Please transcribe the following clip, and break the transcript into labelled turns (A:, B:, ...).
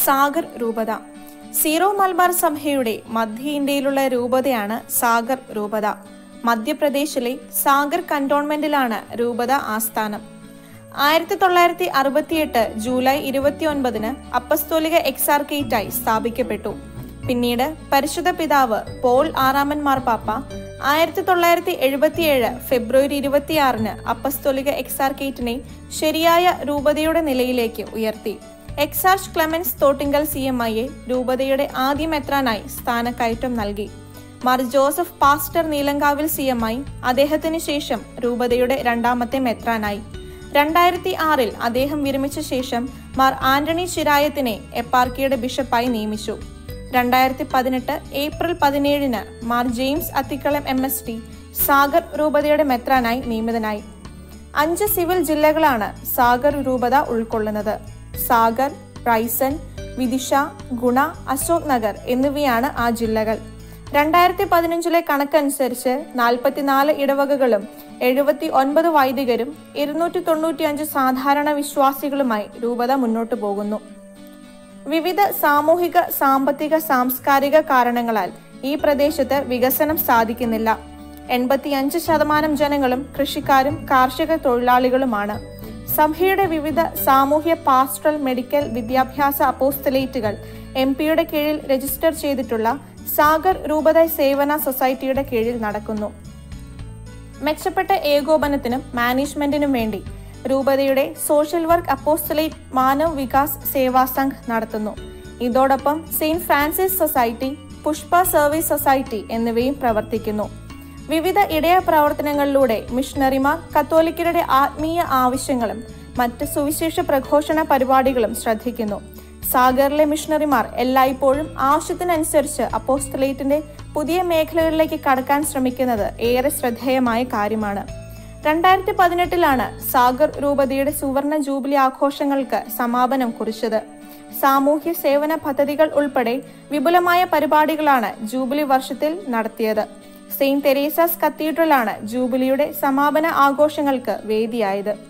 A: സാഗർ രൂപത സീറോ മലബാർ സഭയുടെ മധ്യ ഇന്ത്യയിലുള്ള രൂപതയാണ് സാഗർ രൂപത മധ്യപ്രദേശിലെ സാഗർ കന്റോൺമെന്റിലാണ് രൂപത ആസ്ഥാനം ആയിരത്തി തൊള്ളായിരത്തി അറുപത്തിയെട്ട് ജൂലൈ ഇരുപത്തിയൊൻപതിന് അപ്പസ്തോലിക എക്സാർക്കേറ്റായി സ്ഥാപിക്കപ്പെട്ടു പിന്നീട് പരിശുദ്ധ പിതാവ് പോൾ ആറാമൻ മാർപ്പാപ്പ ആയിരത്തി തൊള്ളായിരത്തി എഴുപത്തിയേഴ് ഫെബ്രുവരി ഇരുപത്തിയാറിന് അപ്പസ്തോലിക എക്സാർക്കേറ്റിനെ ശരിയായ രൂപതയുടെ നിലയിലേക്ക് ഉയർത്തി exarch Clemens Thottunkal C M ഐയെ രൂപതയുടെ ആദ്യ മെത്രാനായി സ്ഥാനക്കയറ്റം നൽകി Mar Joseph Pastor Neelankavil C M I അദ്ദേഹത്തിന് ശേഷം രൂപതയുടെ രണ്ടാമത്തെ മെത്രാനായി രണ്ടായിരത്തി ആറിൽ അദ്ദേഹം വിരമിച്ച ശേഷം മാർ ആന്റണി ചിരായത്തിനെ എപ്പാർക്കിയുടെ ബിഷപ്പായി നിയമിച്ചു രണ്ടായിരത്തി പതിനെട്ട് ഏപ്രിൽ പതിനേഴിന് Mar James Athikalam M S T Sagar രൂപതയുടെ മെത്രാനായി നിയമിതനായി അഞ്ച് സിവിൽ ജില്ലകളാണ് സാഗർ രൂപത ഉൾക്കൊള്ളുന്നത് സാഗർ റൈസൻ വിദിഷ ഗുണ അശോക് നഗർ എന്നിവയാണ് ആ ജില്ലകൾ രണ്ടായിരത്തി പതിനഞ്ചിലെ കണക്കനുസരിച്ച് നാൽപ്പത്തിനാല് ഇടവകകളും എഴുപത്തി ഒൻപത് വൈദികരും ഇരുന്നൂറ്റി തൊണ്ണൂറ്റിയഞ്ച് സാധാരണ വിശ്വാസികളുമായി രൂപത മുന്നോട്ടു പോകുന്നു വിവിധ സാമൂഹിക സാമ്പത്തിക സാംസ്കാരിക കാരണങ്ങളാൽ ഈ പ്രദേശത്ത് വികസനം സാധിക്കുന്നില്ല എൺപത്തിയഞ്ച് ശതമാനം ജനങ്ങളും കൃഷിക്കാരും കാർഷിക തൊഴിലാളികളുമാണ് സഭയുടെ വിവിധ സാമൂഹ്യ പാസ്റ്ററൽ മെഡിക്കൽ വിദ്യാഭ്യാസ അപ്പോസ്തലേറ്റുകൾ എം പിയുടെ കീഴിൽ രജിസ്റ്റർ ചെയ്തിട്ടുള്ള സാഗർ രൂപത സേവന സൊസൈറ്റിയുടെ കീഴിൽ നടക്കുന്നു മെച്ചപ്പെട്ട ഏകോപനത്തിനും മാനേജ്മെന്റിനും വേണ്ടി രൂപതയുടെ social work apostolate Manav Vikas Seva Sangh നടത്തുന്നു ഇതോടൊപ്പം saint Francis society Pushpa service society എന്നിവയും പ്രവർത്തിക്കുന്നു വിവിധ ഇടയ പ്രവർത്തനങ്ങളിലൂടെ മിഷണറിമാർ കത്തോലിക്കരുടെ ആത്മീയ ആവശ്യങ്ങളും മറ്റ് സുവിശേഷ പ്രഘോഷണ പരിപാടികളും ശ്രദ്ധിക്കുന്നു സാഗറിലെ മിഷണറിമാർ എല്ലായ്പ്പോഴും ആവശ്യത്തിനനുസരിച്ച് അപ്പോസ്റ്റലേറ്റിന്റെ പുതിയ മേഖലകളിലേക്ക് കടക്കാൻ ശ്രമിക്കുന്നത് ഏറെ ശ്രദ്ധേയമായ കാര്യമാണ് രണ്ടായിരത്തി പതിനെട്ടിലാണ് സാഗർ രൂപതയുടെ സുവർണ ജൂബിലി ആഘോഷങ്ങൾക്ക് സമാപനം കുറിച്ചത് സാമൂഹ്യ സേവന പദ്ധതികൾ ഉൾപ്പെടെ വിപുലമായ പരിപാടികളാണ് ജൂബിലി വർഷത്തിൽ നടത്തിയത് സെയിന്റ് തെരേസാസ് കത്തീഡ്രലാണ് ജൂബിലിയുടെ സമാപന ആഘോഷങ്ങൾക്ക് വേദിയായത്